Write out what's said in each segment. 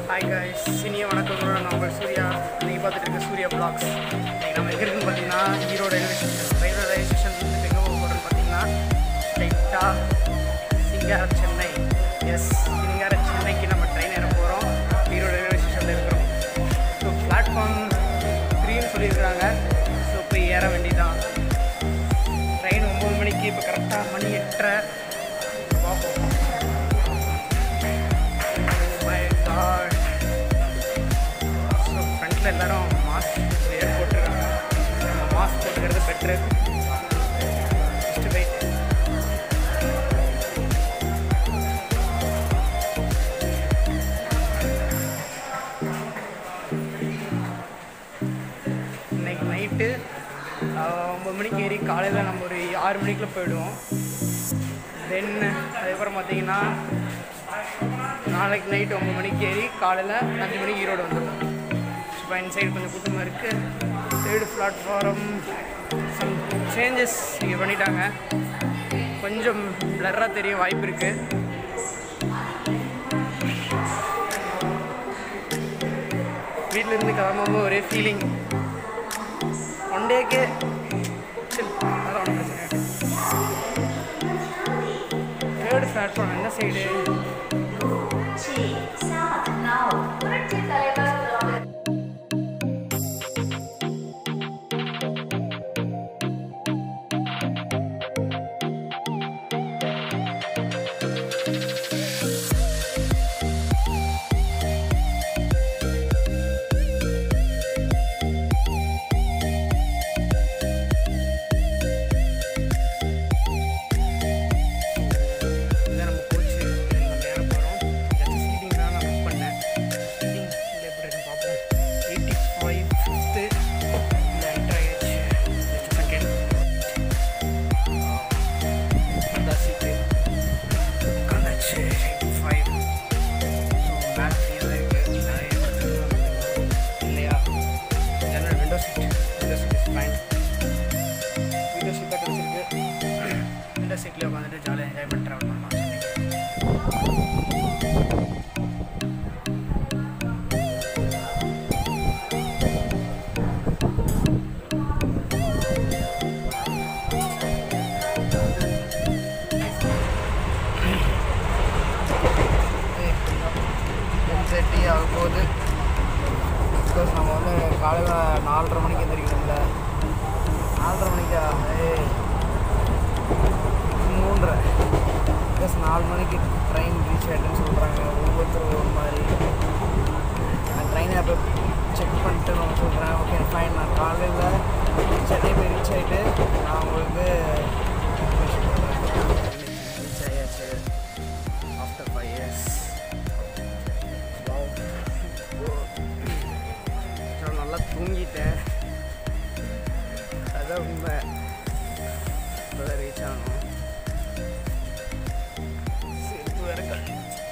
Hi guys இனிய வணக்கம் நான் உங்கள் சூர்யா நீங்கள் பார்த்துட்டு இருக்க சூர்யா பிளாக்ஸ் இன்னைக்கு நம்ம எங்கே இருக்குன்னு பார்த்தீங்கன்னா Erode railway station railway railway station வந்து எங்கே போக போகிறோம்னு பார்த்தீங்கன்னா ஸ்ட்ரைட்டாக சிங்கார சென்னை எஸ் சிங்கார சென்னைக்கு நம்ம ட்ரெயின் ஏற போகிறோம் ஈரோடு ரயில்வே ஸ்டேஷனில் இருக்கிறோம் ஸோ பிளாட்ஃபார்ம் த்ரீன்னு சொல்லியிருக்கிறாங்க ஸோ போய் ஏற வேண்டியதான் ட்ரெயின் ஒம்பது மணிக்கு இப்போ கரெக்டாக மணி எட்டரை பார்ப்போம் மை காட் ஸோ ஃப்ரண்ட்டில் எல்லாரும் மாஸ்க் வேர் போட்டிருக்காங்க நம்ம மாஸ்க் போட்டுக்கிறது பெட்ரு ஜஸ்ட் வெயிட் இன்னைக்கு நைட்டு ஒம்பது மணிக்கு ஏறி காலையில் நம்ம ஒரு ஆறு மணிக்குள்ள போயிடுவோம் தென் அதுக்கப்புறம் பார்த்தீங்கன்னா நாளைக்கு நைட் ஒம்பது மணிக்கு ஏறி காலையில் அஞ்சு மணிக்கு ஈரோடு வந்துடுவோம் இப்போ இந்த சைடு கொஞ்சம் கூட்டமாக இருக்குது சைடு பிளாட்ஃபாரம் சம் சேஞ்சஸ் இங்கே பண்ணிட்டாங்க கொஞ்சம் பிளர்ராக தெரிய வாய்ப்பு இருக்குது வீட்டிலேருந்து கிளம்பும்போது ஒரே ஃபீலிங் ஒன் டேக்கே சில் அதெல்லாம் ஒன்றும் பிரச்சனை தேர்டு பிளாட்ஃபார்ம் என்ன சைடு புரட்சி தலைவர் இதான் நம்ம கோச்சு நம்ம ஏற போகிறோம் ஜஸ்ட் சீட்டிங் தான் நான் புக் பண்ணேன் சீட்டிங் இங்கே எப்படி இருக்குன்னு பார்ப்போம் எயிட்டி ஃபைவ் ஃபிஃப்த்து இல்லை என்டர் ஆகிடுச்சு செகண்ட் அந்த சீட்டு உட்காந்தாச்சு எயிட்டி ஃபைவ் ஸோ மேலே ஃப்ரீயாக இருக்குது நிறைய படுத்துக்கலாம். இல்லையா ஜன்னல் window seat window seat is fine window seat தான் கிடச்சிருக்கு விண்டோ சீட்லேயே உட்காந்துட்டு ஜாலியாக என்ஜாய் பண்ணி ட்ராவல் பண்ணலாம் சென்னைக்கு டென் தேர்ட்டி ஆக போகுது பிகாஸ் நம்ம வந்து காலையில் நாலரை மணிக்கு எந்திரிக்கணும்ல நாலரை மணிக்கா ஏய் மூன்றரை பிகாஸ் நாலு மணிக்கு ட்ரெயின் ரீச் ஆகிட்டுன்னு சொல்கிறாங்க ஒவ்வொருத்தரும் ஒரு மாதிரி நான் ட்ரெயினை அப்போ செக் பண்ணிட்டு நான் சொல்கிறேன் ஓகே ஃபைன் நான் காலையில் சென்னை போய் ரீச் ஆகிட்டு நான் உங்களுக்கு ரீச் ஆயாச்சு ஆஃப்டர் ஃபைவ் இயர்ஸ் நான் நல்லா தூங்கிட்டேன் அதான் உண்மை இப்போதான் ரீச் ஆகணும் செருப்பு வேற கழட்டி.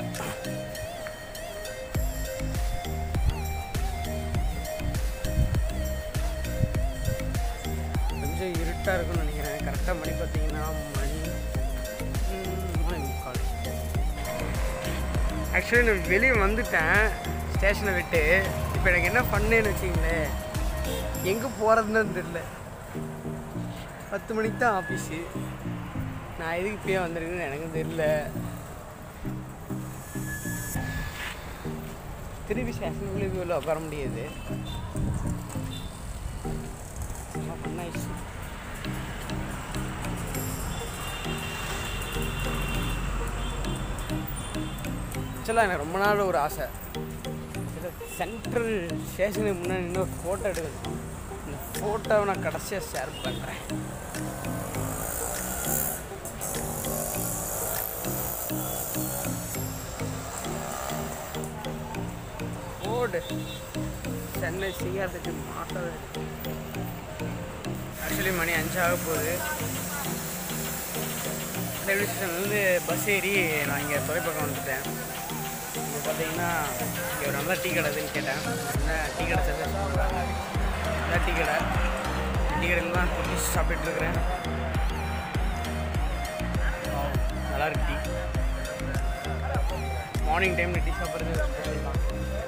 கொஞ்சம் இருட்டாக இருக்கும்னு நினைக்கிறேன் கரெக்டாக மணி பார்த்தீங்கன்னா மணி ம், மூணே முக்கால் ஆக்சுவலி நான் வெளியே வந்துட்டேன் ஸ்டேஷனை விட்டு இப்போ எனக்கு என்ன பண்ணேன்னு வச்சிங்களேன் எங்கே போகிறதுன்னு தெரியல பத்து மணிக்கு தான் ஆஃபீஸு நான் எதுக்கு இப்பயே வந்திருக்குன்னு எனக்கும் தெரியல திருப்பி ஸ்டேஷனுக்குள்ளே உள்ள உட்கார முடியாது செம்ம fun ஆயிடுச்சு ஆக்சுவலாக எனக்கு ரொம்ப நாள் ஒரு ஆசை சென்ட்ரல் ஸ்டேஷனுக்கு முன்னாடி நின்று ஒரு ஃபோட்டோ எடுக்கணும் இந்த ஃபோட்டோவை நான் கடைசியாக ஷேர் பண்ணுறேன் ஓடு சென்னை செய்யாததுக்கு மாட்டவே ஆக்சுவலி மணி அஞ்சாக போகுது ரயில்வே ஸ்டேஷன்லேருந்து பஸ் ஏறி நான் இங்கே துறைப்பக்கம் வந்துட்டேன் இங்கே பார்த்தீங்கன்னா இங்கே ஒரு நல்ல டீ கடை இருக்குன்னு கேட்டேன் என்ன டீ கடை சஜஸ்ட் பண்ணுறாங்க நல்ல டீ கடை டீ கடையில் தான் குடிச்சு சாப்பிட்டுட்டு இருக்கிறேன் நல்லா இருக்கு டீ மார்னிங் டைமில் டீ சாப்பிட்றது ஒரு ஸ்பெஷல் தான்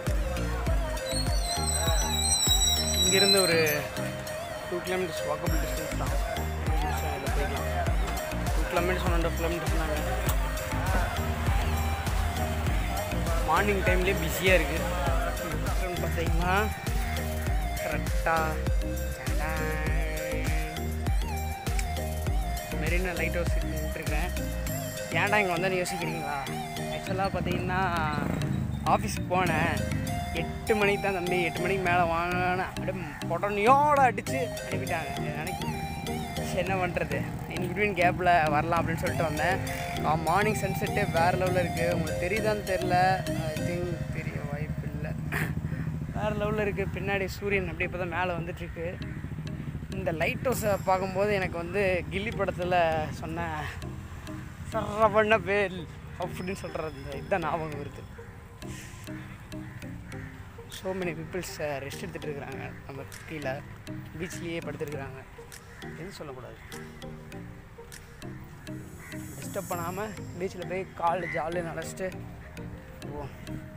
இங்கேருந்து ஒரு டூ கிலோமீட்டர்ஸ் வாக்கபிள் டிஸ்டன்ஸ் தான் இதில் போய்க்கலாம் two kilometres one and kilometres நாங்கள் மார்னிங் டைம்லேயே பிஸியாக இருக்குது பார்த்தீங்கன்னா கரெக்டாக மெரினா லைட் ஹவுஸ் நின்றுருக்கேன் ஏன்டா இங்கே வந்தாலும் யோசிக்கிறீங்களா ஆக்சுவலாக பார்த்தீங்கன்னா ஆஃபீஸ்க்கு போனேன் எட்டு மணிக்கு தான் தம்பி எட்டு மணிக்கு மேலே வாங்கினேன் அப்படியே பொடனையோட அடித்து அனுப்பிட்டாங்க எனக்கு சரி என்ன பண்ணுறது இன் பிட்வீன் கேப்பில் வரலாம் அப்படின்னு சொல்லிட்டு வந்தேன் மார்னிங் சன்செட்டு வேறு லெவலில் இருக்குது உங்களுக்கு தெரியுதான்னு தெரில ஐ திங்க் தெரிய வாய்ப்பு இல்லை வேறு லெவலில் இருக்குது பின்னாடி சூரியன் அப்படியே இப்போ தான் மேலே வந்துட்டுருக்கு இந்த லைட் ஹவுஸை பார்க்கும்போது எனக்கு வந்து கில்லி படத்தில் சொன்ன சரவண வேல் அப்படின்னு சொல்கிறது இதுதான் ஞாபகம் வருது ஸோ மெனி பீப்புள்ஸ் ரெஸ்ட் எடுத்துகிட்டு இருக்கிறாங்க நம்ம கீழே பீச்லேயே படுத்துருக்குறாங்க எதுவும் சொல்லக்கூடாது டிஸ்டர்ப் பண்ணாமல் பீச்சில் போய் கால் ஜாலியாக நினச்சிட்டு போவோம்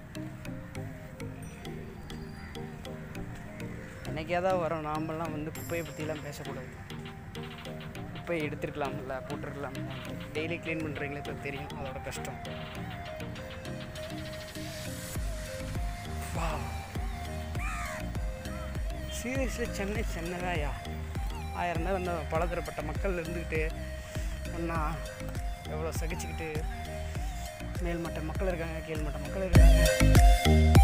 என்னைக்காவது வரோம் நாமெல்லாம் வந்து குப்பையை பற்றிலாம் பேசக்கூடாது குப்பையை எடுத்துருக்கலாம்ல போட்டிருக்கலாம் டெய்லி க்ளீன் பண்ணுறீங்களுக்கு தெரியும் அதோட கஷ்டம் சீரியஸ்லி சென்னை சென்னைதாயா ஆயிரம் தான் வந்து பலதரப்பட்ட மக்கள் இருந்துக்கிட்டு ஒன்றா எவ்வளோ சகிச்சுக்கிட்டு மேல்மட்ட மக்கள் இருக்காங்க கீழ்மட்ட மக்கள் இருக்காங்க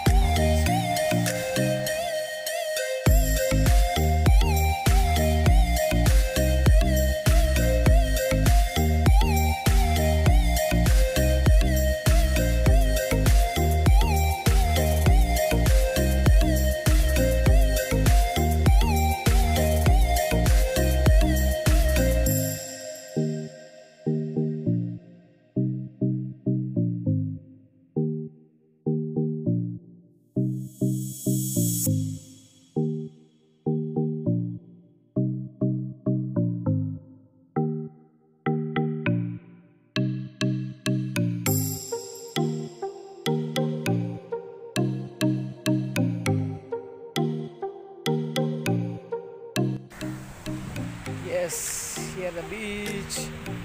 எஸ் ஹியர் த பீச்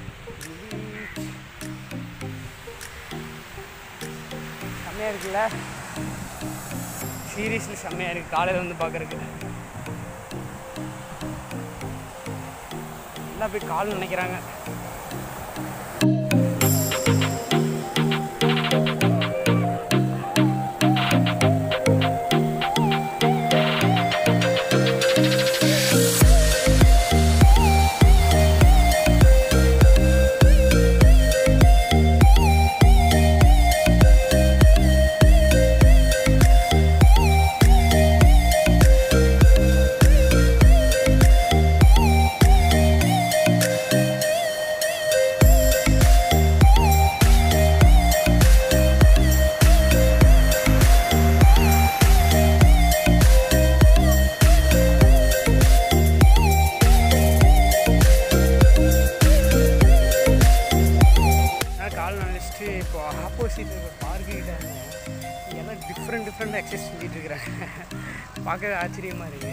செம்மையாக இருக்குல்ல சீரியஸ்லி செம்மையாக இருக்குது காலையில் வந்து பார்க்குறதுக்கு எல்லாம் போய் கால் நினைக்கிறாங்க நான் கால் நினச்சிட்டு இப்போ ஆப்போசிட் இருக்க பார்க்கு கிட்ட இருந்தேன் எல்லாம் டிஃப்ரெண்ட் டிஃப்ரெண்ட் எக்ஸசைஸ் செஞ்சுட்டு இருக்கிறாங்க பார்க்கவே ஆச்சரியமாக இருக்கு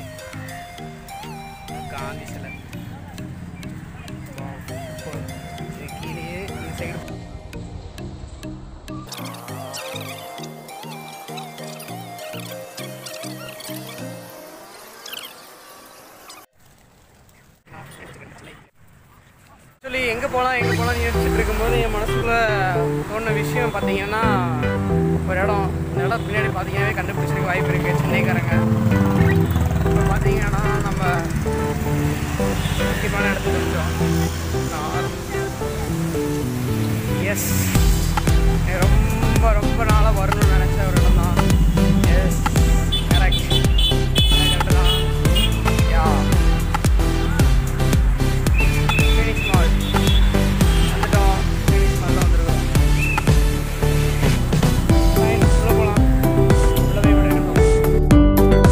காந்தி சிலை Wow, super. இது கீழேயே இந்த சைடு ஆக்சுவலி எங்கே போகலாம் எங்கே போகலாம்னு யோசிச்சுட்டு இருக்கும்போது என் மனசுக்குள்ள தோணுன விஷயம் பார்த்தீங்கன்னா ஒரு இடம் இந்த இடம் பின்னாடி பார்த்தீங்கன்னாவே கண்டுபிடிச்சிருக்க வாய்ப்பு இருக்குது சென்னைக்காரங்க இப்போ பார்த்தீங்கன்னா நம்ம முக்கியமான இடத்துக்கு வந்துட்டோம் எஸ் ரொம்ப ரொம்ப நாளாக வரணும்னு நினச்ச ஒரு இடம் தான் எஸ் கரெக்ட் தான் யா ஃபீனிக்ஸ் மால் வந்துட்டோம் ஃபீனிக்ஸ் மாலில் வந்துருக்கோம் ஃபைன் உள்ளே போகலாம் உள்ளே போய் இப்படி இருக்கோம்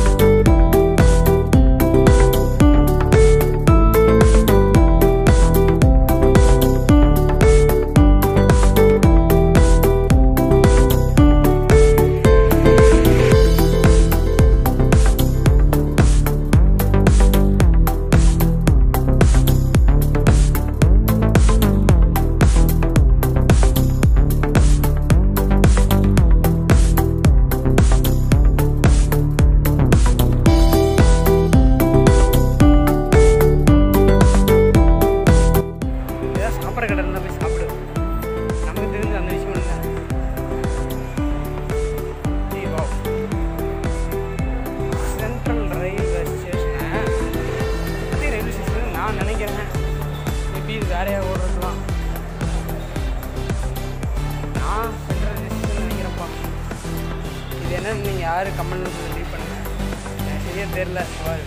இது என்னன்னு நீங்கள் யார் கமெண்ட் லீவ் பண்ணுங்கள் எனக்கு சரியாக தெரில பாரு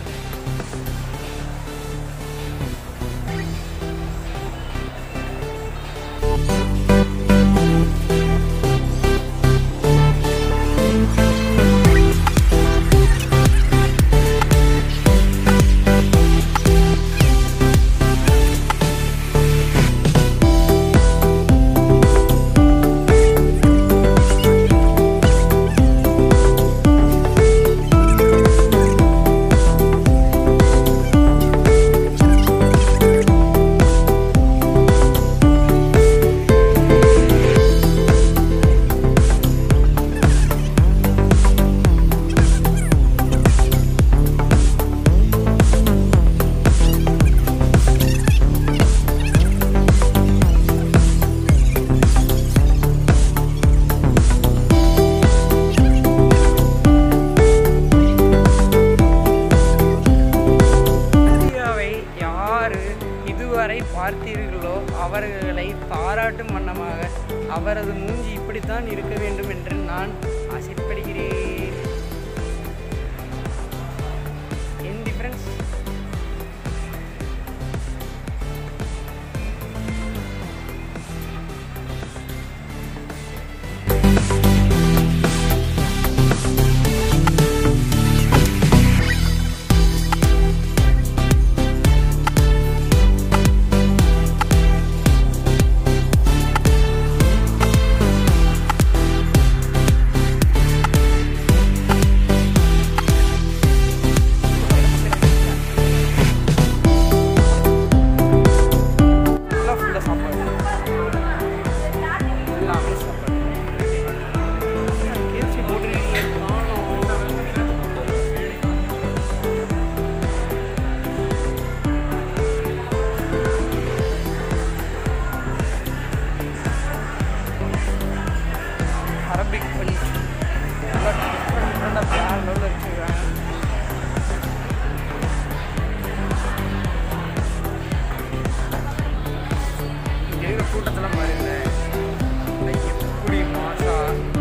வீடியோவை யார் இதுவரை பார்த்தீர்களோ அவர்களை பாராட்டும் வண்ணமாக அவரது மூஞ்சி இப்படித்தான் இருக்க வேண்டும் என்று நான் ஆசைப்படுகிறேன் என் டிஃப்ரென்ஸ் ஃபுல்லாக ஃபுல்லாக சாப்பாடு எல்லாமே சாப்பாடு கேஎஃப்சி போட்டுருக்கீங்க காணோம் அரபிக் பஞ்ச் நல்லா டிஃப்ரெண்ட் டிஃப்ரெண்டாக வேறு லெவலில் வச்சுருக்காங்க இங்கே இருக்கிற கூட்டத்தெல்லாம் பாருங்க எப்படி மாசா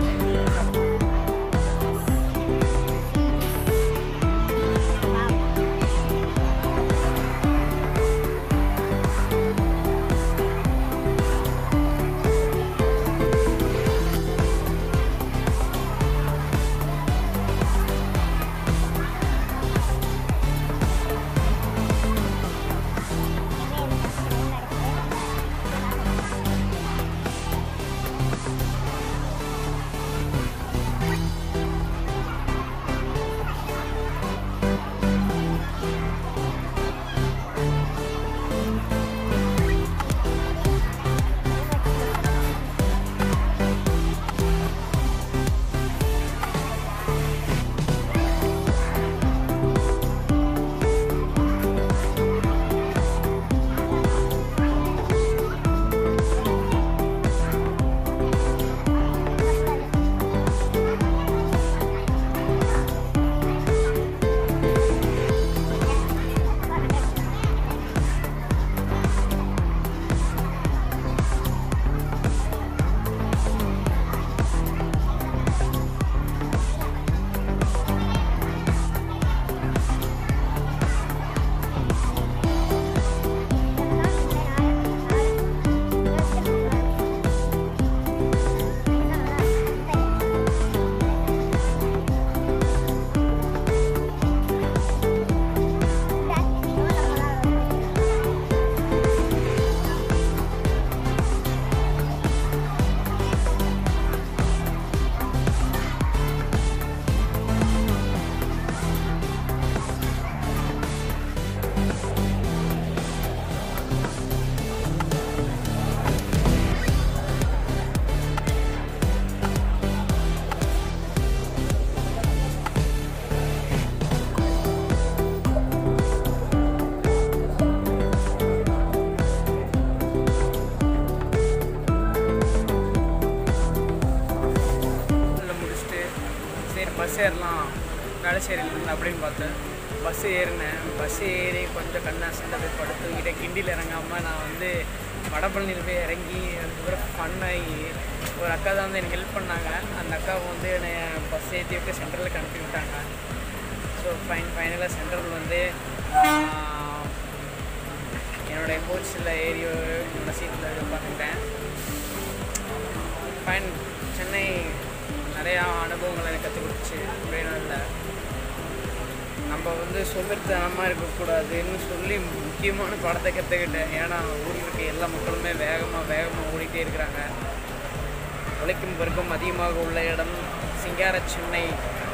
பஸ் ஏறலாம் வேலைச்சேரியிலேருந்து அப்படின்னு பார்த்தேன் பஸ் ஏறினேன் பஸ் ஏறி கொஞ்சம் கண்ணாசந்த போய் படுத்துக்கிட்டே கிண்டியில் இறங்காமல் நான் வந்து வடபழனியில் போய் இறங்கி அதுக்கப்புறம் ஃபன் ஆகி ஒரு அக்கா தான் வந்து எனக்கு ஹெல்ப் பண்ணாங்க அந்த அக்கா வந்து என்னை பஸ் ஏற்றி விட்டு சென்ட்ரலுக்கு அனுப்பி விட்டாங்க ஸோ ஃபைன் ஃபைனலாக சென்ட்ரல் வந்து ஆஹ், என்னோடைய கோச்சில் ஏறி என்னோட சீட்டில் உட்காந்துட்டேன் ஃபைன் சென்னை நிறையா அனுபவங்கள் எனக்கு கற்றுக் கொடுத்துச்சு ஒரே நாளில் நம்ம வந்து சொல்லித்தனமாக இருக்கக்கூடாதுன்னு சொல்லி முக்கியமான படத்தை கற்றுக்கிட்டேன் ஏன்னா ஊரில் இருக்க எல்லா மக்களுமே வேகமாக வேகமாக ஓடிட்டே இருக்கிறாங்க உழைக்கும் பெருக்கம் அதிகமாக உள்ள இடம் சிங்கார சென்னை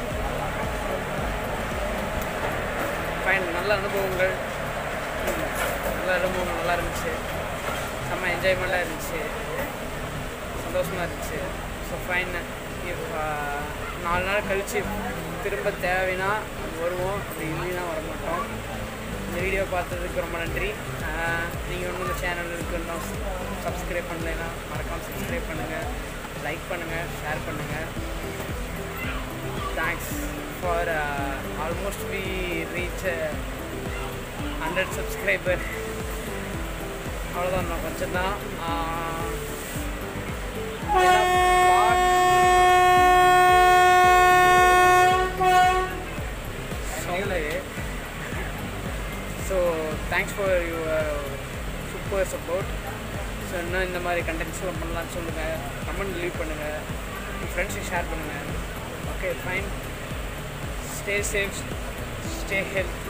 ஃபைன் நல்ல அனுபவங்கள் ம், நல்ல அனுபவம் நல்லா இருந்துச்சு செம்ம என்ஜாய்மெண்ட்டாக இருந்துச்சு சந்தோஷமாக இருந்துச்சு ஸோ ஃபைன் நாலு நாள் கழித்து திரும்ப தேவைன்னா வருவோம் அப்படி இல்லைன்னா வர மாட்டோம் இந்த வீடியோ பார்த்ததுக்கு ரொம்ப நன்றி நீங்கள் இன்னும் இந்த சேனலுக்கு இன்னும் சப்ஸ்கிரைப் பண்ணலைன்னா மறக்காமல் சப்ஸ்கிரைப் பண்ணுங்கள் லைக் பண்ணுங்கள் ஷேர் பண்ணுங்கள் thanks for almost we reach hundred subscriber அவ்வளோதான் நான் கொஞ்சம் தான் so thanks for your super support so இன்னும் இந்த மாதிரி கண்டென்ட்ஸ்லாம் பண்ணலாம்னு சொல்லுங்கள் கமெண்ட் லீவ் பண்ணுங்கள் உங்கள் ஃப்ரெண்ட்ஸுக்கு ஷேர் பண்ணுங்கள் okay fine stay safe stay health